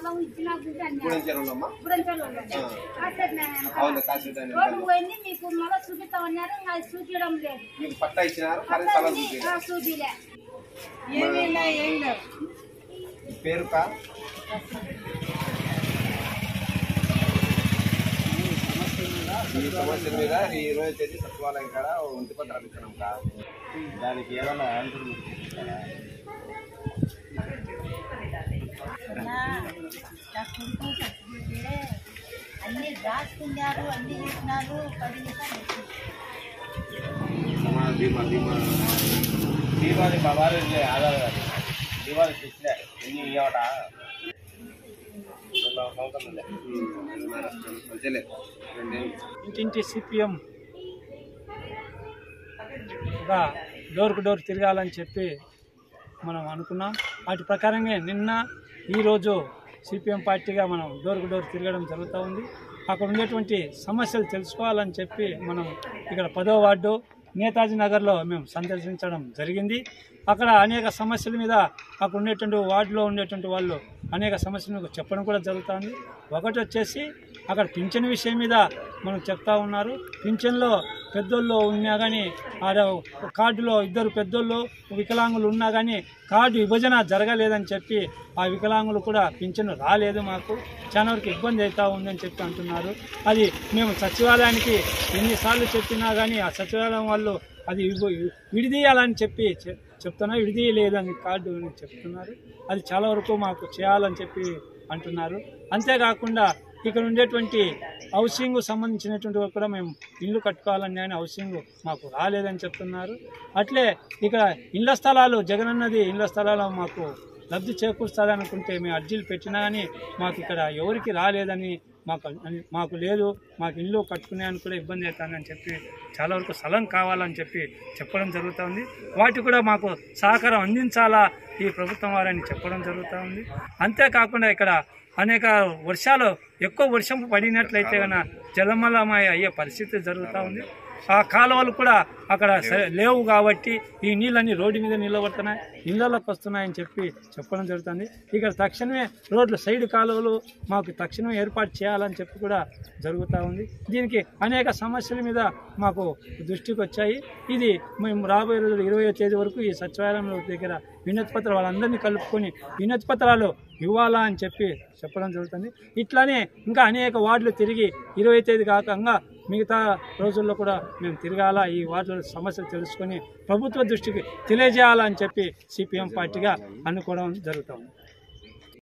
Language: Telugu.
సంఘం ఇచ్చినా కూడా అన్ని ఇప్పుడు నుంచి ఉందమ్మా గుడంచోళ్ళు ఉండండి. కాసేపు నేను వెనకాల. అవును కాసేపు ఆయన రోడ్డు పోయింది మీకు మళ్ళీ చూపిస్తామన్నారు ఇంకా అది చూపించడం లేదు మీకు పట్టా ఇచ్చినారు కానీ స్థలం చూపించారు ఆ, చూపిలే మీ పేరు కా ఈ సమస్య మీద ఈ ఇరవై తేదీ సచివాలయం కాడ ఒంటి పత్రాలు ఇచ్చినాం కా దానికి ఏదైనా ఆన్సర్ మీరు చూపిస్తారా? అన్ని దాచుకున్నారు అన్ని చేసినారు పది నిమిషాలు సమాజ బీమా బీమా దీపావళి మా వారు ఇల్లే ఆధార్ కాదు దీపావళి తెచ్చిలే ఎన్ని ఇవ్వట రెండు సంవత్సరాలు మంచిలే రెండేళ్ళు ఇంటింటి సిపిఎం గా డోర్ టు డోర్ తిరగాలని చెప్పి మనం అనుకున్నాం వాటి ప్రకారంగా నిన్న ఈరోజు సిపిఎం పార్టీగా మనం డోర్ టు డోర్ తిరగడం జరుగుతూ ఉంది అక్కడ ఉండేటువంటి సమస్యలు తెలుసుకోవాలని చెప్పి మనం ఇక్కడ పదో వార్డు నేతాజీ నగర్లో మేము సందర్శించడం జరిగింది అక్కడ అనేక సమస్యల మీద అక్కడ ఉండేటువంటి వార్డులో ఉండేటువంటి వాళ్ళు అనేక సమస్యలను చెప్పడం కూడా జరుగుతుంది ఒకటి వచ్చేసి అక్కడ పింఛన్ విషయం మీద మనం చెప్తా ఉన్నారు పింఛన్లో పెద్దోళ్ళు ఉన్నా కానీ ఆడ కార్డులో ఇద్దరు పెద్దోళ్ళు వికలాంగులు ఉన్నా కానీ కార్డు విభజన జరగలేదని చెప్పి ఆ వికలాంగులు కూడా పింఛను రాలేదు మాకు చాలా వరకు ఇబ్బంది అవుతా ఉందని చెప్పి అంటున్నారు అది మేము సచివాలయానికి ఎన్నిసార్లు చెప్పినా కానీ ఆ సచివాలయం వాళ్ళు అది ఇవ్వ- విడిదీయాలని చెప్పి చె- చెప్తున్నా విడిదీయలేదని కార్డు అని చెప్తున్నారు అది చాలా వరకు మాకు చేయాలని చెప్పి అంటున్నారు అంతేకాకుండా ఇక్కడ ఉండేటువంటి హౌసింగ్ సంబంధించినటువంటి కూడా మేము ఇల్లు కట్టుకోవాలని కానీ హౌసింగ్ మాకు రాలేదని చెప్తున్నారు అట్లే ఇక్కడ ఇళ్ల స్థలాలు జగనన్నది ఇళ్ల స్థలాలు మాకు లబ్ధి చేకూరుస్తుంది అనుకుంటే మేము అర్జీలు పెట్టినా కానీ మాకు ఇక్కడ ఎవరికి రాలేదని మాకు అని- మాకు లేదు మాకు ఇల్లు కట్టుకునేందుకు కూడా ఇబ్బంది అవుతుందని చెప్పి చాలా వరకు స్థలం కావాలని చెప్పి చెప్పడం జరుగుతుంది వాటి కూడా మాకు సహకారం అందించాలా ఈ ప్రభుత్వం వారని చెప్పడం జరుగుతూ ఉంది అంతేకాకుండా ఇక్కడ అనేక వర్షాలు ఎక్కువ వర్షం పడినట్లయితే కనుక జలమలమయ అయ్యే పరిస్థితి జరుగుతూ ఉంది ఆ కాలువలు కూడా అక్కడ స- లేవు కాబట్టి ఈ నీళ్ళన్నీ రోడ్డు మీద నిలబడుతున్నాయి ఇళ్ళలోకి వస్తున్నాయని చెప్పి చెప్పడం జరుగుతుంది ఇక్కడ తక్షణమే రోడ్ల సైడ్ కాలువలు మాకు తక్షణమే ఏర్పాటు చేయాలని చెప్పి కూడా జరుగుతూ ఉంది దీనికి అనేక సమస్యల మీద మాకు దృష్టికి వచ్చాయి ఇది మేము రాబోయే రోజులు ఇరవై తేదీ వరకు ఈ సచివాలయం దగ్గర వినతి పత్రాలు వాళ్ళందరినీ కలుపుకొని వినతి పత్రాలు ఇవ్వాలా అని చెప్పి చెప్పడం జరుగుతుంది ఇట్లానే ఇంకా అనేక వార్డులు తిరిగి ఇరవై తేదీ కాకుండా మిగతా రోజుల్లో కూడా మేము తిరగాల ఈ వార్డుల సమస్యలు తెలుసుకొని ప్రభుత్వ దృష్టికి తెలియజేయాలని చెప్పి సిపిఎం పార్టీగా అనుకోవడం జరుగుతుంది